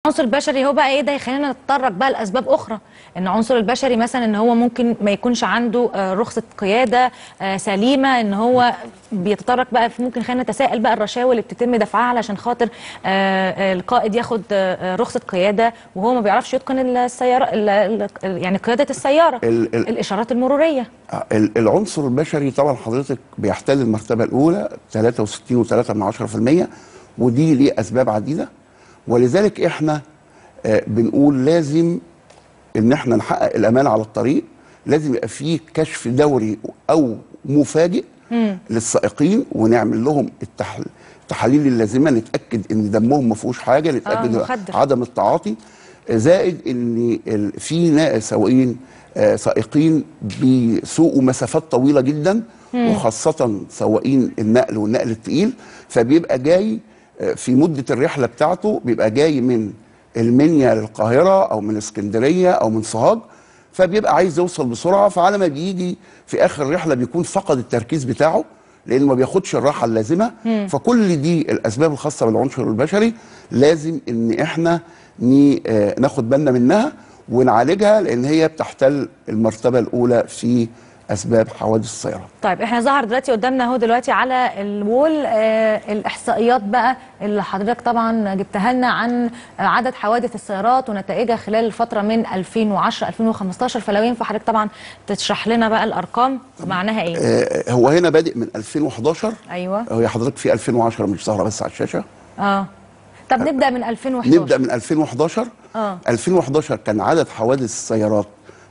العنصر البشري هو بقى ايه ده يخلينا نتطرق بقى لاسباب اخرى ان العنصر البشري مثلا ان هو ممكن ما يكونش عنده آه، رخصه قياده آه، سليمه ان هو بيتطرق بقى في ممكن خلينا نتساءل بقى الرشاوي اللي بتتم دفعها علشان خاطر آه، آه، القائد ياخد آه، آه، رخصه قياده وهو ما بيعرفش يتقن السياره ال- ال- يعني قياده السياره ال- ال- الاشارات المروريه ال- العنصر البشري طبعا حضرتك بيحتل المرتبه الاولى 63.3% ودي ليه اسباب عديده ولذلك احنا آه، بنقول لازم ان احنا نحقق الامان على الطريق لازم يبقى فيه كشف دوري او مفاجئ للسائقين ونعمل لهم التحل... التحاليل اللازمه نتاكد ان دمهم ما فيهوش حاجه نتاكد مخدر. عدم التعاطي زائد ان ال- في ناس سواقين آه، سائقين بيسوقوا مسافات طويله جدا وخاصه سواقين النقل والنقل الثقيل فبيبقى جاي آه، في مده الرحله بتاعته بيبقى جاي من المنيا للقاهره او من اسكندريه او من سوهاج فبيبقى عايز يوصل بسرعه فعلى ما بيجي في اخر الرحله بيكون فقد التركيز بتاعه لانه ما بياخدش الراحه اللازمه فكل دي الاسباب الخاصه بالعنصر البشري لازم ان احنا ني- آه، ناخد بالنا منها ونعالجها لان هي بتحتل المرتبه الاولى في اسباب حوادث السيارات طيب احنا ظهر دلوقتي قدامنا اهو دلوقتي على الوول آه الاحصائيات بقى اللي حضرتك طبعا جبتها لنا عن عدد حوادث السيارات ونتائجها خلال الفتره من 2010 2015 فلو ينفع حضرتك طبعا تشرح لنا بقى الارقام معناها ايه؟ آه، هو هنا بادئ من 2011 ايوه هي حضرتك في 2010 مش ظاهره بس على الشاشه اه طب نبدا من 2011 نبدا من 2011 آه. 2011 كان عدد حوادث السيارات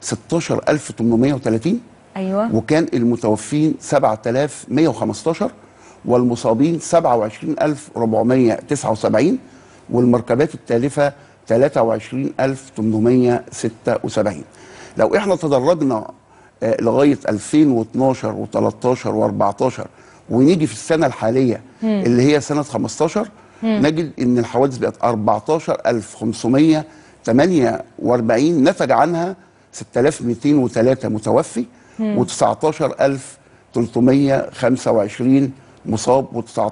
16830 ايوه وكان المتوفين 7115 والمصابين 27479 والمركبات التالفة 23876 لو احنا تدرجنا آه، لغاية 2012 و13 و14 ونيجي في السنة الحالية اللي هي سنة 15 نجد ان الحوادث بقت 14648 نتج عنها 6203 متوفي و19325 مصاب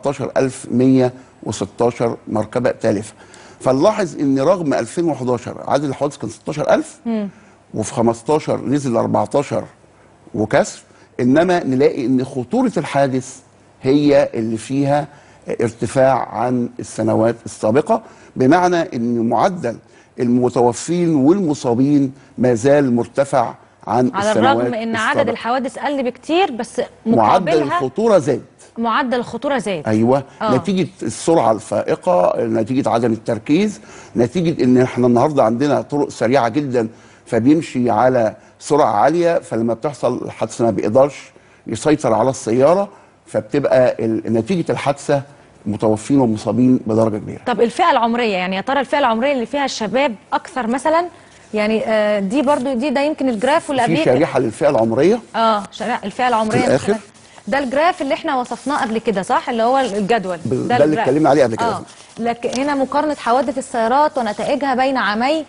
و19116 مركبه تالفه فنلاحظ ان رغم 2011 عدد الحوادث كان 16000 وفي 15 نزل 14 وكسر انما نلاقي ان خطوره الحادث هي اللي فيها ارتفاع عن السنوات السابقه بمعنى ان معدل المتوفين والمصابين ما زال مرتفع عن على السنوات الرغم ان عدد السابقة. الحوادث قل بكتير بس معدل مقابلها الخطوره زاد معدل الخطوره زاد ايوه آه. أوه. نتيجه السرعه الفائقه نتيجه عدم التركيز نتيجه ان احنا النهارده عندنا طرق سريعه جدا فبيمشي على سرعه عاليه فلما بتحصل الحادثه ما بيقدرش يسيطر على السياره فبتبقى ال- نتيجه الحادثه متوفين ومصابين بدرجه كبيره طب الفئه العمريه يعني يا ترى الفئه العمريه اللي فيها الشباب اكثر مثلا يعني آه دي برضو دي ده يمكن الجراف واللي في قبليه شريحه للفئه العمريه اه شريحة الفئه العمريه في الآخر. مثلاً. ده الجراف اللي احنا وصفناه قبل كده صح اللي هو الجدول ب- ده اللي الجراف. اتكلمنا عليه قبل كده. اه لكن هنا مقارنه حوادث السيارات ونتائجها بين عامي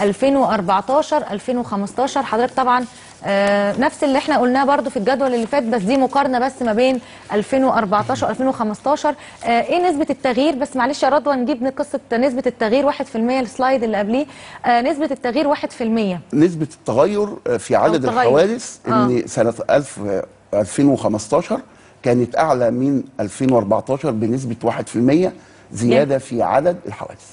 2014 2015 حضرتك طبعا آه نفس اللي احنا قلناه برضو في الجدول اللي فات بس دي مقارنه بس ما بين 2014 و2015 آه ايه نسبه التغيير بس معلش يا رضوى نجيب قصه نسبه التغيير 1% السلايد اللي قبليه آه نسبه التغيير 1% نسبة التغير في عدد التغير. الحوادث ان سنة 1000 2015 كانت اعلى من 2014 بنسبة 1% زيادة في عدد الحوادث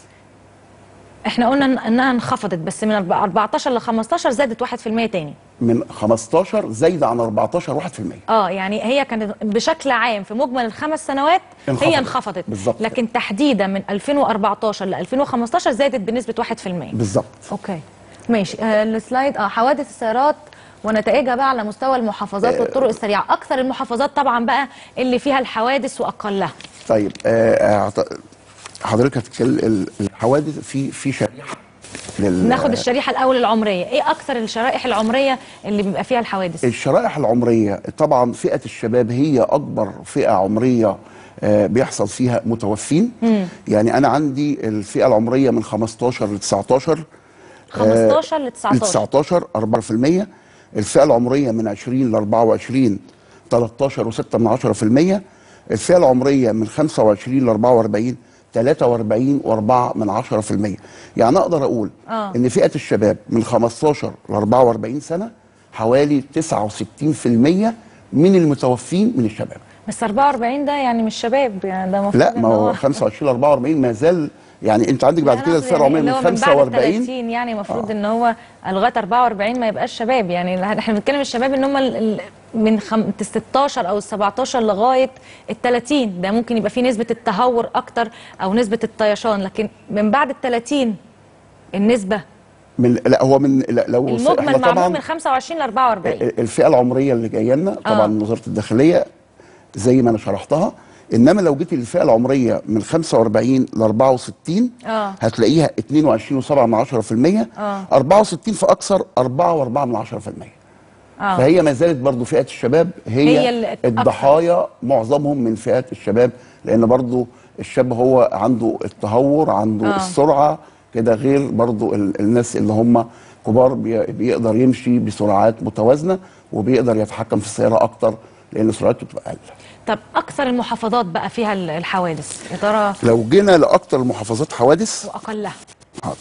احنا قلنا إن- انها انخفضت بس من 14 ل 15 زادت 1% تاني من 15 زايدة عن 14 1% اه يعني هي كانت بشكل عام في مجمل الخمس سنوات انخفضت. هي انخفضت بالظبط. لكن تحديدا من 2014 ل 2015 زادت بنسبه 1% بالظبط اوكي ماشي آه السلايد اه حوادث السيارات ونتائجها بقى على مستوى المحافظات والطرق السريعه اكثر المحافظات طبعا بقى اللي فيها الحوادث واقلها طيب آه، أعت- حضرتك هتتكلم ال- الحوادث في في شريحة لل- ناخد الشريحه الاول العمريه ايه اكثر الشرائح العمريه اللي بيبقى فيها الحوادث الشرائح العمرية طبعا فئة الشباب هي أكبر فئة عمرية آه، بيحصل فيها متوفين يعني أنا عندي الفئة العمرية من 15 ل 19 15 ل ل 19 19 4% الفئة العمرية من 20 ل 24 13 و6 من 10% الفئة العمرية من 25 ل 44 43 و4 من 10% يعني اقدر اقول آه. ان فئه الشباب من 15 ل 44 سنه حوالي 69% من المتوفين من الشباب بس 44 ده يعني مش شباب يعني ده المفروض لا إن ما هو 25 ل 44 ما زال يعني انت عندك بعد يعني كده أقصد الفئه العمريه اللي من هو بعد 45 30 يعني المفروض ان هو لغايه 44 ما يبقاش شباب يعني احنا بنتكلم الشباب ان هم ال- ال- من خم... 16 او ال 17 لغايه ال 30 ده ممكن يبقى فيه نسبه التهور اكتر او نسبه الطيشان لكن من بعد ال 30 النسبه من لا هو من لا لو احنا المجمل طبعا معمول من 25 ل 44 الفئه العمريه اللي جايه لنا طبعا من وزاره الداخليه زي ما انا شرحتها انما لو جيت للفئه العمريه من 45 ل 64 آه. هتلاقيها 22.7 من 10% آه. 64 فاكثر 4.4 من 10% اه فهي ما زالت برضو فئه الشباب هي, هي اللي أكتر. الضحايا معظمهم من فئات الشباب لان برضو الشاب هو عنده التهور عنده آه. آه. السرعه كده غير برضو ال- الناس اللي هم كبار بي- بيقدر يمشي بسرعات متوازنه وبيقدر يتحكم في السياره اكتر لان سرعته بتبقى اقل طب اكثر المحافظات بقى فيها ال- الحوادث يا ترى لو جينا لاكتر المحافظات حوادث واقلها حاضر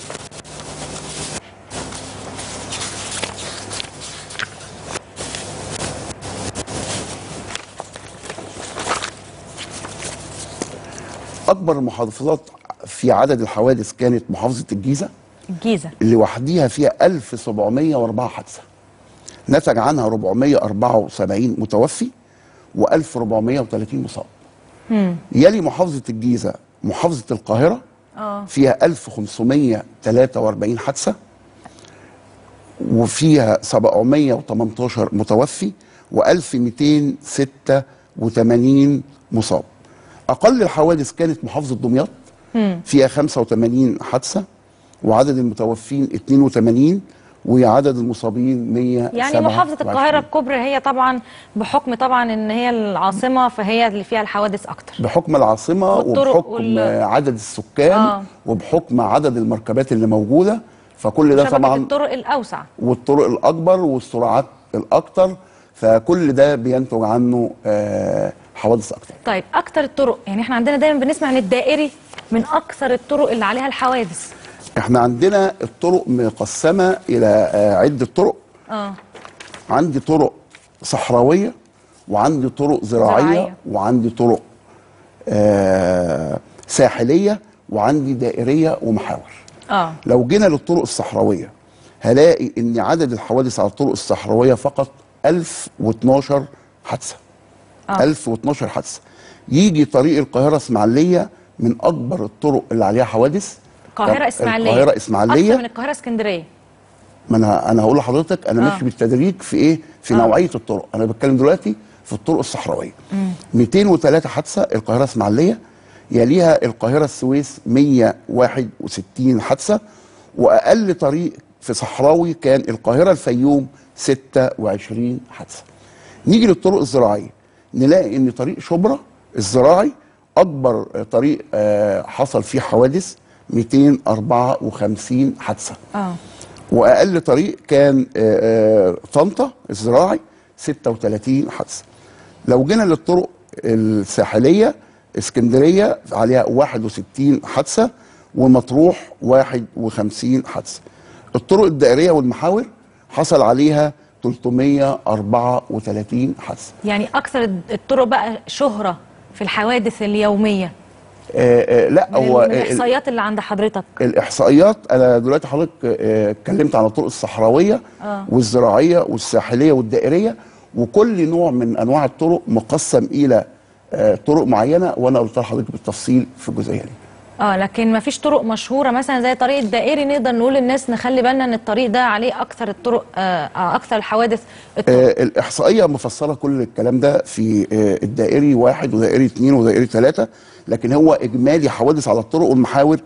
اكبر المحافظات في عدد الحوادث كانت محافظه الجيزه الجيزه اللي وحديها فيها 1704 حادثه نتج عنها 474 متوفي و1430 مصاب يلي محافظه الجيزه محافظه القاهره اه فيها 1543 حادثه وفيها 718 متوفي و1286 مصاب اقل الحوادث كانت محافظه دمياط فيها 85 حادثه وعدد المتوفين 82 وعدد المصابين 100 يعني محافظة القاهرة الكبرى هي طبعا بحكم طبعا ان هي العاصمة فهي اللي فيها الحوادث اكتر بحكم العاصمه والطرق وبحكم وال- عدد السكان آه. وبحكم عدد المركبات اللي موجوده فكل ده شبكة طبعا الطرق الاوسع والطرق الاكبر والسرعات الاكتر فكل ده بينتج عنه آه، حوادث اكتر طيب اكتر الطرق يعني احنا عندنا دايما بنسمع ان الدائري من اكثر الطرق اللي عليها الحوادث احنا عندنا الطرق مقسمه الى آه، عده طرق اه عندي طرق صحراويه وعندي طرق زراعيه, زراعية. وعندي طرق آه، ساحليه وعندي دائريه ومحاور اه لو جينا للطرق الصحراويه هلاقي ان عدد الحوادث على الطرق الصحراويه فقط 1012 حادثه آه. 1012 حادثه يجي طريق القاهره اسماعيليه من اكبر الطرق اللي عليها حوادث القاهرة طب اسماعيلية القاهره اكثر اسماعيليه من القاهرة اسكندريه ما انا انا هقول لحضرتك انا آه. ماشي بالتدريج في ايه في آه. نوعيه الطرق انا بتكلم دلوقتي في الطرق الصحراويه 203 حادثه القاهره اسماعيليه يليها القاهره السويس 161 حادثه واقل طريق في صحراوي كان القاهره الفيوم 26 حادثه نيجي للطرق الزراعيه نلاقي ان طريق شبرا الزراعي اكبر طريق آه، حصل فيه حوادث 254 حادثه اه واقل طريق كان آه، آه، طنطا الزراعي 36 حادثه لو جينا للطرق الساحليه اسكندريه عليها 61 حادثه ومطروح 51 حادثه الطرق الدائريه والمحاور حصل عليها 334 حادثه يعني اكثر الطرق بقى شهرة في الحوادث اليومية آه، آه، لا من هو من ال- الاحصائيات اللي عند حضرتك الاحصائيات انا دلوقتي حضرتك آه، اتكلمت عن الطرق الصحراويه آه. والزراعيه والساحليه والدائريه وكل نوع من انواع الطرق مقسم الى آه، طرق معينه وانا قلت لحضرتك بالتفصيل في الجزئيه دي اه لكن ما فيش طرق مشهورة مثلا زي طريق الدائري نقدر نقول للناس نخلي بالنا ان الطريق ده عليه اكثر الطرق آه آه، اكثر الحوادث الطرق آه، الاحصائيه مفصله كل الكلام ده في آه، الدائري واحد ودائري اثنين ودائري ثلاثه لكن هو اجمالي حوادث على الطرق والمحاور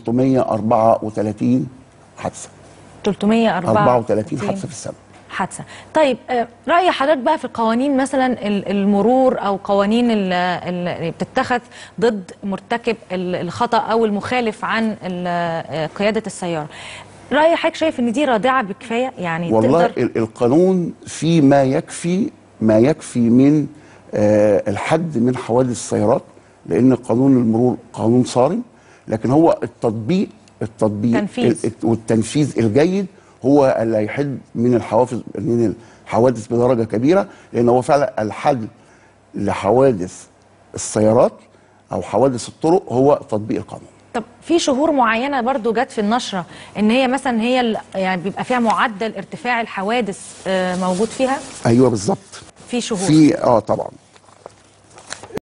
334 حادثه 334 34 حادثه في السنه حادثه طيب آه، راي حضرتك بقى في قوانين مثلا ال- المرور او قوانين ال- ال- اللي بتتخذ ضد مرتكب ال- الخطا او المخالف عن ال- آه، قياده السياره راي حضرتك شايف ان دي رادعه بكفايه يعني والله تقدر ال- القانون فيه ما يكفي ما يكفي من آه، الحد من حوادث السيارات لان قانون المرور قانون صارم لكن هو التطبيق التطبيق تنفيذ. ال- والتنفيذ الجيد هو اللي هيحد من الحوافز من الحوادث بدرجه كبيره لان هو فعلا الحل لحوادث السيارات او حوادث الطرق هو تطبيق القانون طب في شهور معينه برضو جت في النشره ان هي مثلا هي ال- يعني بيبقى فيها معدل ارتفاع الحوادث آه، موجود فيها ايوه بالظبط في شهور في اه طبعا